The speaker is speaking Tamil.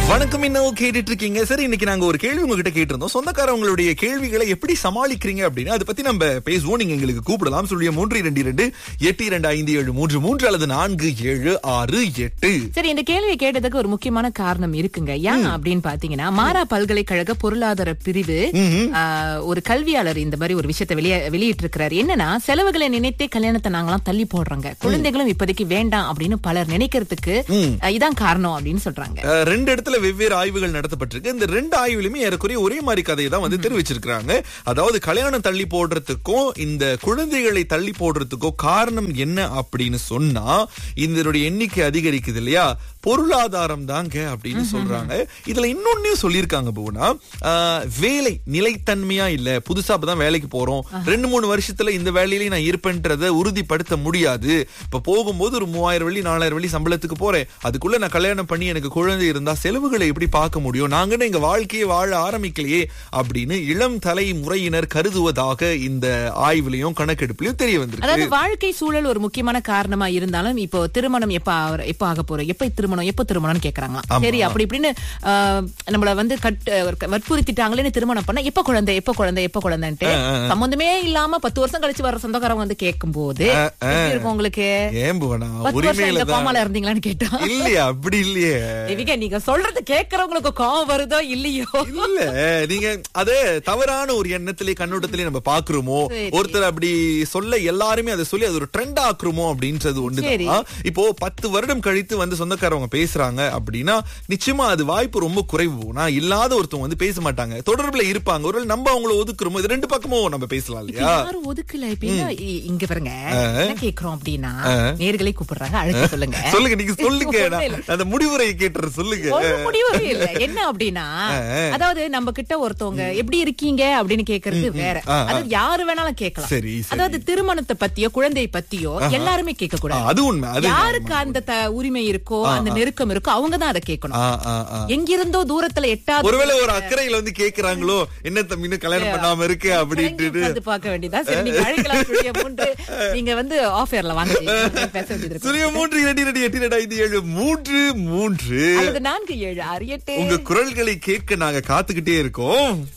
வணக்கம் இன்னும் கேட்டுட்டு இருக்கீங்க சரி இன்னைக்கு நாங்க ஒரு கேள்வி உங்ககிட்ட கேட்டிருந்தோம் சொந்தக்காரவங்களுடைய கேள்விகளை எப்படி சமாளிக்கிறீங்க அப்படின்னு அதை பத்தி நம்ம பேசுவோம் நீங்க எங்களுக்கு கூப்பிடலாம் சொல்லிய மூன்று இரண்டு இரண்டு எட்டு இரண்டு ஐந்து ஏழு மூன்று மூன்று அல்லது நான்கு ஏழு ஆறு எட்டு சரி இந்த கேள்வியை கேட்டதுக்கு ஒரு முக்கியமான காரணம் இருக்குங்க ஏன் அப்படின்னு பாத்தீங்கன்னா மாரா பல்கலைக்கழக பொருளாதார பிரிவு ஆஹ், ஒரு கல்வியாளர் இந்த மாதிரி ஒரு விஷயத்தை வெளியே வெளியிட்டு இருக்கிறாரு என்னன்னா செலவுகளை நினைத்தே கல்யாணத்தை நாங்களாம் தள்ளி போடுறோங்க குழந்தைகளும் இப்போதைக்கு வேண்டாம் அப்படின்னு பலர் நினைக்கிறதுக்கு ஆஹ், இதான் காரணம் அப்படின்னு சொல்றாங்க அஹ், ரெண்டு இடத்துல வெவ்வேறு ஆய்வுகள் நடத்தப்பட்டிருக்கு இந்த ரெண்டு ஆய்வுலையுமே ஏறக்குறைய ஒரே மாதிரி கதையை தான் வந்து தெரிவிச்சிருக்காங்க அதாவது கல்யாணம் தள்ளி போடுறதுக்கும் இந்த குழந்தைகளை தள்ளி போடுறதுக்கும் காரணம் என்ன அப்படின்னு சொன்னா இதனுடைய எண்ணிக்கை அதிகரிக்குது இல்லையா பொருளாதாரம் தாங்க அப்படின்னு சொல்றாங்க இதுல இன்னொன்னு சொல்லியிருக்காங்க போனா ஆஹ், வேலை நிலைத்தன்மையா இல்ல புதுசா அப்பதான் வேலைக்கு போறோம் ரெண்டு மூணு வருஷத்துல இந்த வேலையில நான் இருப்பேன்றத உறுதிப்படுத்த முடியாது இப்ப போகும்போது ஒரு மூவாயிரம் வெள்ளி நாலாயிரம் வெள்ளி சம்பளத்துக்கு போறேன் அதுக்குள்ள நான் கல்யாணம் பண்ணி எனக்கு குழந்தை இருந்தா செலவுகளை எப்படி பார்க்க முடியும் நாங்க எங்க வாழ்க்கையை வாழ ஆரம்பிக்கலையே அப்படின்னு இளம் தலைமுறையினர் கருதுவதாக இந்த ஆய்வுலயும் கணக்கெடுப்புலயும் தெரிய வந்திருக்கு அதாவது வாழ்க்கை சூழல் ஒரு முக்கியமான காரணமா இருந்தாலும் இப்போ திருமணம் எப்ப ஆவற- எப்ப ஆக போறோம் எப்ப திருமணம் எப்ப திருமணம்னு கேக்குறாங்களாம் சரி அப்படி இப்படின்னு ஆஹ், நம்மள வந்து கட் வற்புறுத்திட்டாங்களேன்னு திருமணம் பண்ண எப்ப குழந்தை எப்ப குழந்தை எப்ப குழந்தைன்ட்டு சம்பந்தமே இல்லாம பத்து வருஷம் கழிச்சு வர சொந்தக்காரங்க வந்து கேட்கும் போது எப்படி இருக்கும் உங்களுக்கு ஏன் போனா பத்து வருஷம் உரிமையில இந்த தான் கோமால இருந்தீங்களான்னு கேட்டா இல்லையா அப்படி இல்லையே தேவிகா நீங்க சொல்றது கேக்குறவங்களுக்கு கோவம் வருதோ இல்லையோ இல்ல நீங்க அத தவறான ஒரு எண்ணத்திலே கண்ணோட்டத்திலே நம்ம பாக்குறோமோ சரி. ஒருத்தர் அப்படி சொல்ல எல்லாருமே அதை சொல்லி அது ஒரு ட்ரெண்ட் ஆக்குறோமோ அப்படின்றது சரி. ஒண்ணுதான் இப்போ பத்து வருடம் கழித்து வந்து சொந்தக்காரவங்க பேசுறாங்க அப்படின்னா நிச்சயமா அது வாய்ப்பு ரொம்ப குறைவு நான் இல்லாத ஒருத்தவங்க வந்து பேச மாட்டாங்க தொடர்புல இருப்பாங்க ஒருவேளை நம்ம அவங்கள ஒதுக்குறோமோ இது ரெண்டு பக்கமும் நம்ம பேசலாம் இல்லையா யாரும் ஒதுக்கல இப்ப என்ன இ- இங்க பாருங்க என்ன கேக்குறோம் அப்படின்னா நேர்களை கூப்பிடுறாங்க அழைக்க சொல்லுங்க சொல்லுங்க நீங்க சொல்லுங்க ஒண்ணும் நான் இல்ல. அந்த முடிவுரையை கேட்டுற சொல்லுங்க ஒரு முடிவே இல்ல என்ன அப்படின்னா அதாவது நம்ம கிட்ட ஒருத்தவங்க எப்படி இருக்கீங்க அப்படின்னு கேக்குறது வேற ஆ, ஆ. அது யாரு வேணாலும் கேட்கலாம் சரி, சரி. அதாவது திருமணத்தை பத்தியோ குழந்தையை பத்தியோ எல்லாருமே கேட்க ஆ, கூடாது அது உண்மை அது யாருக்கு அந்த த- உரிமை இருக்கோ அந்த நெருக்கம் இருக்கோ அவங்க தான் அதை கேட்கணும் ஆ, ஆ, ஆ. எங்கிருந்தோ தூரத்துல எட்டாவது ஒருவேளை ஒரு அக்கறையில வந்து கேக்குறாங்களோ என்ன தம்பி இன்னும் கல்யாணம் பண்ணாம இருக்கு அப்படின்ட்டு உட்கார்ந்து பார்க்க வேண்டியதா சரி நீங்க அழைக்கலாம் ஸ்டுடியோ மூன்று நீங்க வந்து ஆஃபர்ல வாங்க பேச வேண்டியது இருக்கும். சுரிய மூன்று இரண்டு இரண்டு எட்டு இரண்டு ஐந்து ஏழு மூன்று மூன்று அல்லது நான்கு ஏழு ஆறு எட்டு உங்க குரல்களை கேட்க நாங்க காத்துக்கிட்டே இருக்கோம்